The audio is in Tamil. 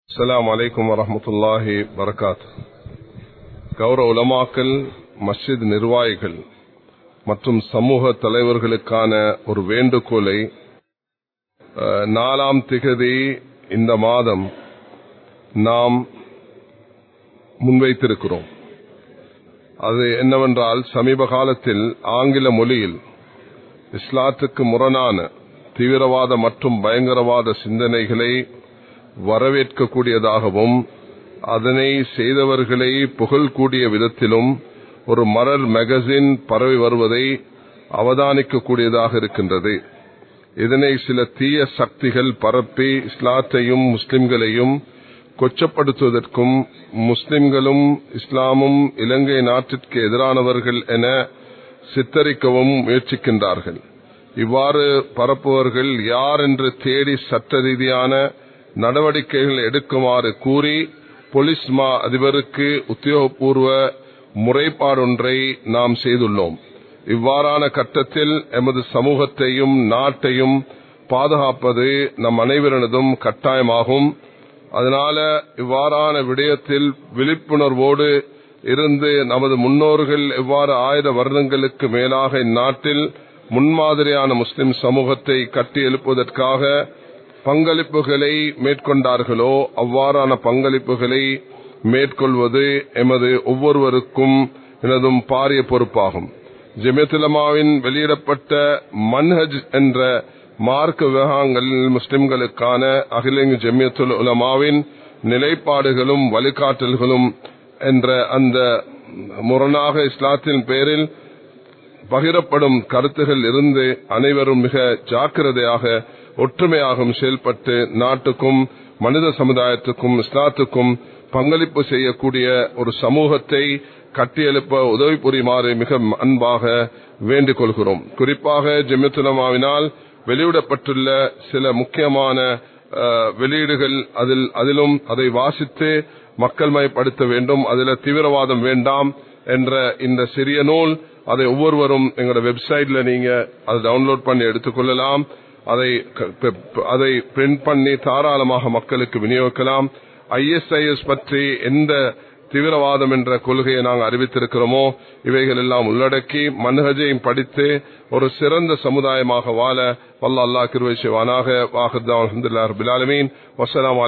அஸ்லாம் வலைக்கம் வரமத்துல்லாஹி வரகாத் கௌரவ உலமாக்கல் மஸ்ஜித் நிர்வாகிகள் மற்றும் சமூக தலைவர்களுக்கான ஒரு வேண்டுகோளை நாலாம் திகதி இந்த மாதம் நாம் முன்வைத்திருக்கிறோம் அது என்னவென்றால் சமீப காலத்தில் ஆங்கில மொழியில் இஸ்லாத்துக்கு முரணான தீவிரவாத மற்றும் பயங்கரவாத சிந்தனைகளை வரவேற்கக்கூடியதாகவும் அதனை செய்தவர்களை புகழ்கூடிய விதத்திலும் ஒரு மலர் மேகசின் பரவி வருவதை அவதானிக்கக்கூடியதாக இருக்கின்றது இதனை சில தீய சக்திகள் பரப்பி இஸ்லாத்தையும் முஸ்லிம்களையும் கொச்சப்படுத்துவதற்கும் முஸ்லிம்களும் இஸ்லாமும் இலங்கை நாட்டிற்கு எதிரானவர்கள் என சித்தரிக்கவும் முயற்சிக்கின்றார்கள் இவ்வாறு பரப்புவர்கள் யார் என்று தேடி சட்ட ரீதியான நடவடிக்கைகள் எடுக்குமாறு கூறி போலீஸ் மா அதிபருக்கு உத்தியோகபூர்வ முறைப்பாடொன்றை நாம் செய்துள்ளோம் இவ்வாறான கட்டத்தில் எமது சமூகத்தையும் நாட்டையும் பாதுகாப்பது நம் அனைவரினதும் கட்டாயமாகும் அதனால இவ்வாறான விடயத்தில் விழிப்புணர்வோடு இருந்து நமது முன்னோர்கள் எவ்வாறு ஆயுத வருடங்களுக்கு மேலாக இந்நாட்டில் முன்மாதிரியான முஸ்லிம் சமூகத்தை கட்டி எழுப்புவதற்காக பங்களிப்புகளை மேற்கொண்டார்களோ அவ்வாறான பங்களிப்புகளை மேற்கொள்வது எமது ஒவ்வொருவருக்கும் எனதும் பாரிய பொறுப்பாகும் ஜெமியத்துலமாவின் வெளியிடப்பட்ட மன்ஹஜ் என்ற மார்க்க விவகாரங்களில் முஸ்லிம்களுக்கான அகில ஜெமியத்துல் உலமாவின் நிலைப்பாடுகளும் வழிகாட்டல்களும் என்ற அந்த முரணாக இஸ்லாத்தின் பேரில் பகிரப்படும் கருத்துகள் இருந்து அனைவரும் மிக ஜாக்கிரதையாக ஒற்றுமையாகவும் செயல்பட்டு நாட்டுக்கும் மனித சமுதாயத்துக்கும் இஸ்லாத்துக்கும் பங்களிப்பு செய்யக்கூடிய ஒரு சமூகத்தை கட்டியெழுப்ப உதவி புரியுமாறு மிக அன்பாக வேண்டிக் கொள்கிறோம் குறிப்பாக ஜெமித்துலமாவினால் வெளியிடப்பட்டுள்ள சில முக்கியமான வெளியீடுகள் அதில் அதிலும் அதை வாசித்து மக்கள் மயப்படுத்த வேண்டும் அதில் தீவிரவாதம் வேண்டாம் என்ற இந்த சிறிய நூல் அதை ஒவ்வொருவரும் எங்களோட வெப்சைட்ல நீங்க அதை டவுன்லோட் பண்ணி எடுத்துக்கொள்ளலாம் அதை அதை பிரிண்ட் பண்ணி தாராளமாக மக்களுக்கு விநியோகிக்கலாம் ஐஎஸ்ஐஎஸ் பற்றி எந்த தீவிரவாதம் என்ற கொள்கையை நாங்கள் அறிவித்திருக்கிறோமோ இவைகள் எல்லாம் உள்ளடக்கி மன்ஹஜையும் படித்து ஒரு சிறந்த சமுதாயமாக வாழ வல்ல அல்லா கிருவை செய்வானாக வாஹுல்லா அஹமதுல்லா ரபிலாலமீன் வசலாம்